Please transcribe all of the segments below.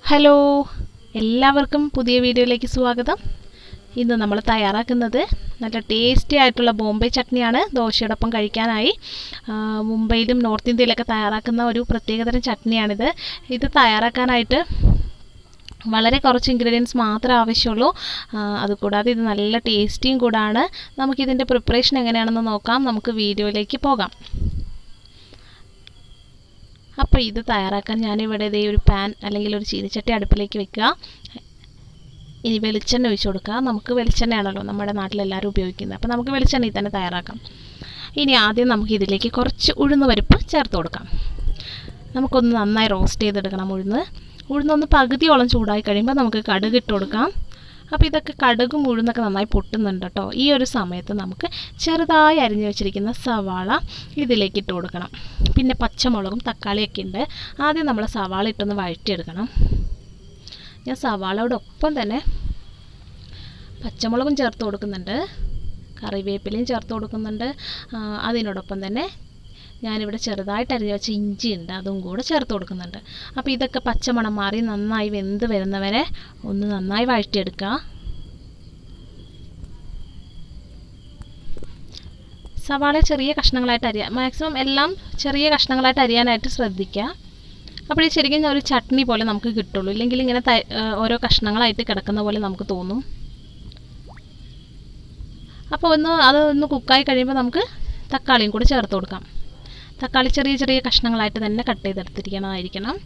hello എല്ലാവർക്കും പുതിയ വീഡിയോയിലേക്ക് സ്വാഗതം ഇന്ന് നമ്മൾ തയ്യാറാക്കുന്നത് നല്ല ടേസ്റ്റി ആയിട്ടുള്ള ബോംബെ ചട്നിയാണ് ദോശയോടൊപ്പം കഴിക്കാനായി ആ, മുംബൈയിലും നോർത്ത് ഇന്ത്യയിലൊക്കെ തയ്യാറാക്കുന്ന ഒരു പ്രത്യേകതരം ചട്നിയാണിത് ഇത് തയ്യാറാക്കാനായിട്ട് വളരെ കുറച്ച് ഇൻഗ്രീഡിയൻസ് മാത്രമേ ആവശ്യമുള്ളൂ ആ, അതുകൂടാതെ ഇത് നല്ല ടേസ്റ്റിയും കൂടാണ് നമുക്കിതിൻ്റെ പ്രിപ്പറേഷൻ എങ്ങനെയാണെന്ന് നോക്കാം നമുക്ക് വീഡിയോയിലേക്ക് പോകാം അപ്പോൾ ഇത് തയ്യാറാക്കാൻ ഞാനിവിടെ ഇതേ ഒരു പാൻ അല്ലെങ്കിൽ ഒരു ചീനിച്ചട്ടി അടുപ്പിലേക്ക് വെക്കുക ഇനി വെളിച്ചെണ്ണ ഒഴിച്ച് കൊടുക്കുക നമുക്ക് വെളിച്ചെണ്ണയാണല്ലോ നമ്മുടെ നാട്ടിലെല്ലാവരും ഉപയോഗിക്കുന്നത് അപ്പോൾ നമുക്ക് വെളിച്ചെണ്ണയിൽ തന്നെ തയ്യാറാക്കാം ഇനി ആദ്യം നമുക്ക് ഇതിലേക്ക് കുറച്ച് ഉഴുന്ന് പരിപ്പ് ചേർത്ത് കൊടുക്കാം നമുക്കൊന്ന് നന്നായി റോസ്റ്റ് ചെയ്തെടുക്കണം ഉഴുന്ന് ഉഴുന്നൊന്ന് പകുതിയോളം ചൂടായി കഴിയുമ്പോൾ നമുക്ക് കടുക് ഇട്ട് കൊടുക്കാം അപ്പോൾ ഇതൊക്കെ കടുകും ഉഴുന്നൊക്കെ നന്നായി പൊട്ടുന്നുണ്ട് കേട്ടോ ഈ ഒരു സമയത്ത് നമുക്ക് ചെറുതായി അരിഞ്ഞു വെച്ചിരിക്കുന്ന സവാള ഇതിലേക്ക് ഇട്ട് കൊടുക്കണം പിന്നെ പച്ചമുളകും തക്കാളിയൊക്കെ ഉണ്ട് ആദ്യം നമ്മൾ സവാള ഇട്ടൊന്ന് വഴറ്റിയെടുക്കണം ഞാൻ സവാളയോടൊപ്പം തന്നെ പച്ചമുളകും ചേർത്ത് കൊടുക്കുന്നുണ്ട് കറിവേപ്പിലയും ചേർത്ത് കൊടുക്കുന്നുണ്ട് ആ, അതിനോടൊപ്പം തന്നെ ഞാനിവിടെ ചെറുതായിട്ട് അരിഞ്ഞ് വെച്ച ഇഞ്ചി ഉണ്ട് അതും കൂടെ ചേർത്ത് കൊടുക്കുന്നുണ്ട് അപ്പോൾ ഇതൊക്കെ പച്ചമണം മാറി നന്നായി വെന്ത് വരുന്നവരെ ഒന്ന് നന്നായി വഴറ്റിയെടുക്കുക സവാള ചെറിയ കഷ്ണങ്ങളായിട്ട് അരിയാം മാക്സിമം എല്ലാം ചെറിയ കഷ്ണങ്ങളായിട്ട് അരിയാനായിട്ട് ശ്രദ്ധിക്കുക അപ്പോൾ ഈ ശരിക്കും ഒരു ചട്നി പോലെ നമുക്ക് കിട്ടുള്ളൂ ഇല്ലെങ്കിൽ ഇങ്ങനെ ത- ആ, ഓരോ കഷ്ണങ്ങളായിട്ട് കിടക്കുന്ന പോലെ നമുക്ക് തോന്നും അപ്പോൾ ഒന്ന് അത് ഒന്ന് കുക്കായി കഴിയുമ്പോൾ നമുക്ക് തക്കാളിയും കൂടി ചേർത്ത് കൊടുക്കാം തക്കാളി ചെറിയ ചെറിയ കഷ്ണങ്ങളായിട്ട് തന്നെ കട്ട് ചെയ്തെടുത്തിരിക്കണമായിരിക്കണം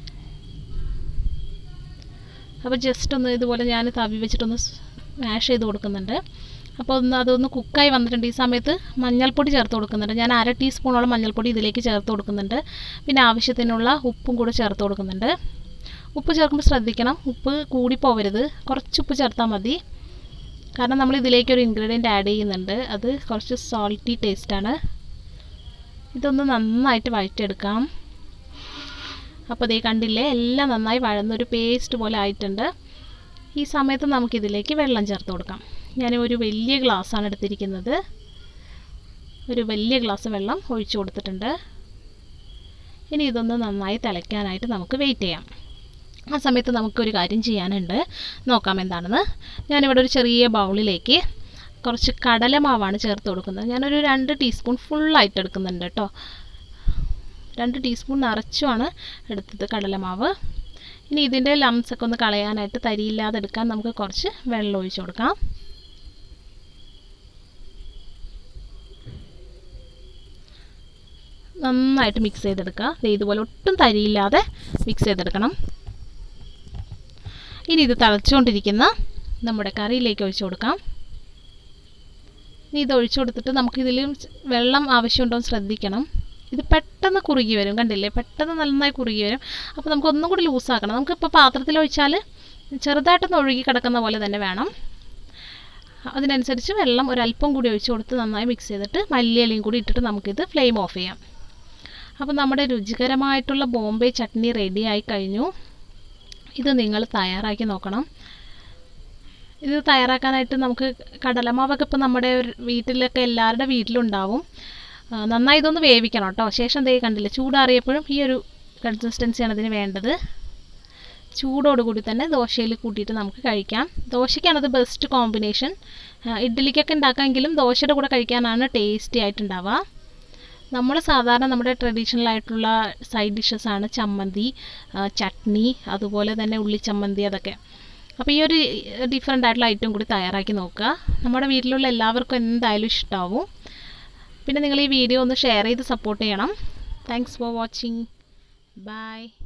അപ്പോൾ ജസ്റ്റ് ഒന്ന് ഇതുപോലെ ഞാൻ തവി വെച്ചിട്ടൊന്ന് മാഷ് ചെയ്ത് കൊടുക്കുന്നുണ്ട് അപ്പോൾ ഒന്ന് അതൊന്ന് കുക്കായി വന്നിട്ടുണ്ട് ഈ സമയത്ത് മഞ്ഞൾപ്പൊടി ചേർത്ത് കൊടുക്കുന്നുണ്ട് ഞാൻ അര ടീസ്പൂണോളം മഞ്ഞൾപ്പൊടി ഇതിലേക്ക് ചേർത്ത് കൊടുക്കുന്നുണ്ട് പിന്നെ ആവശ്യത്തിനുള്ള ഉപ്പും കൂടെ ചേർത്ത് കൊടുക്കുന്നുണ്ട് ഉപ്പ് ചേർക്കുമ്പോൾ ശ്രദ്ധിക്കണം ഉപ്പ് കൂടി പോവരുത് കുറച്ച് ഉപ്പ് ചേർത്താൽ മതി കാരണം നമ്മൾ ഇതിലേക്ക് ഒരു ഇൻഗ്രീഡിയൻറ്റ് ആഡ് ചെയ്യുന്നുണ്ട് അത് കുറച്ച് സോൾട്ടി ടേസ്റ്റാണ് ഇതൊന്ന് നന്നായിട്ട് വഴറ്റിയെടുക്കാം അപ്പോൾ ദേ കണ്ടില്ലേ എല്ലാം നന്നായി വഴന്നൊരു പേസ്റ്റ് പോലെ ആയിട്ടുണ്ട് ഈ സമയത്ത് നമുക്കിതിലേക്ക് വെള്ളം ചേർത്ത് കൊടുക്കാം ഞാൻ ഒരു വലിയ ഗ്ലാസ്സാണ് എടുത്തിരിക്കുന്നത് ഒരു വലിയ ഗ്ലാസ് വെള്ളം ഒഴിച്ചു കൊടുത്തിട്ടുണ്ട് ഇനി ഇതൊന്ന് നന്നായി തിളയ്ക്കാനായിട്ട് നമുക്ക് വെയിറ്റ് ചെയ്യാം ആ സമയത്ത് നമുക്കൊരു കാര്യം ചെയ്യാനുണ്ട് നോക്കാം എന്താണെന്ന് ഞാനിവിടെ ഒരു ചെറിയ ബൗളിലേക്ക് കുറച്ച് കടലമാവാണ് ചേർത്ത് കൊടുക്കുന്നത് ഞാനൊരു രണ്ട് ടീസ്പൂൺ ഫുള്ളായിട്ട് എടുക്കുന്നുണ്ട് കേട്ടോ രണ്ട് ടീസ്പൂൺ നിറച്ചുമാണ് എടുത്തത് കടലമാവ് ഇനി ഇതിൻ്റെ ലംസ് ഒക്കെ ഒന്ന് കളയാനായിട്ട് തരിയില്ലാതെ എടുക്കാൻ നമുക്ക് കുറച്ച് വെള്ളം ഒഴിച്ചു കൊടുക്കാം നന്നായിട്ട് മിക്സ് ചെയ്തെടുക്കുക ദേ ഇതുപോലെ ഒട്ടും തരിയില്ലാതെ മിക്സ് ചെയ്തെടുക്കണം ഇനി ഇത് തിളച്ചുകൊണ്ടിരിക്കുന്ന നമ്മുടെ കറിയിലേക്ക് ഒഴിച്ചു കൊടുക്കാം ഇനി ഇത് ഒഴിച്ചു കൊടുത്തിട്ട് നമുക്കിതിൽ വെള്ളം ആവശ്യമുണ്ടോ എന്ന് ശ്രദ്ധിക്കണം ഇത് പെട്ടെന്ന് കുറുകി വരും കണ്ടില്ലേ പെട്ടെന്ന് നന്നായി കുറുകി വരും അപ്പോൾ നമുക്ക് ഒന്നും കൂടി ലൂസാക്കണം നമുക്കിപ്പോൾ പാത്രത്തിൽ ഒഴിച്ചാൽ ചെറുതായിട്ടൊന്ന് ഒഴുകി കിടക്കുന്ന പോലെ തന്നെ വേണം അതിനനുസരിച്ച് വെള്ളം ഒരല്പം കൂടി ഒഴിച്ചു കൊടുത്ത് നന്നായി മിക്സ് ചെയ്തിട്ട് മല്ലിയിലയും കൂടി ഇട്ടിട്ട് നമുക്കിത് ഫ്ലെയിം ഓഫ് ചെയ്യാം അപ്പോൾ നമ്മുടെ രുചികരമായിട്ടുള്ള ബോംബെ ചട്നി റെഡിയായി കഴിഞ്ഞു ഇത് നിങ്ങൾ തയ്യാറാക്കി നോക്കണം ഇത് തയ്യാറാക്കാനായിട്ട് നമുക്ക് കടലമാവൊക്കെ ഇപ്പോൾ നമ്മുടെ ഒരു വീട്ടിലൊക്കെ എല്ലാവരുടെ വീട്ടിലുണ്ടാവും ആ, നന്നായി ഇതൊന്ന് വേവിക്കണം കേട്ടോ ശേഷം ദേ കണ്ടില്ലേ ചൂടാറിയപ്പോഴും ഈ ഒരു കൺസിസ്റ്റൻസിയാണ് ഇതിന് വേണ്ടത് ചൂടോടുകൂടി തന്നെ ദോശയിൽ കൂട്ടിയിട്ട് നമുക്ക് കഴിക്കാം ദോശയ്ക്കാണത് ബെസ്റ്റ് കോമ്പിനേഷൻ ഇഡ്ഡലിക്കൊക്കെ ഉണ്ടാക്കാമെങ്കിലും ദോശയുടെ കൂടെ കഴിക്കാനാണ് ടേസ്റ്റി ആയിട്ടുണ്ടാവുക നമ്മൾ സാധാരണ നമ്മുടെ ട്രഡീഷണൽ ആയിട്ടുള്ള സൈഡ് ഡിഷസ് ആണ് ചമ്മന്തി ആ, ചട്നി അതുപോലെ തന്നെ ഉള്ളി ചമ്മന്തി അതൊക്കെ അപ്പോൾ ഈ ഒരു ഡിഫറെൻ്റ് ആയിട്ടുള്ള ഐറ്റം കൂടി തയ്യാറാക്കി നോക്കുക നമ്മുടെ വീട്ടിലുള്ള എല്ലാവർക്കും എന്തായാലും ഇഷ്ടമാവും പിന്നെ നിങ്ങൾ ഈ വീഡിയോ ഒന്ന് ഷെയർ ചെയ്ത് സപ്പോർട്ട് ചെയ്യണം താങ്ക്സ് ഫോർ വാച്ചിങ് ബൈ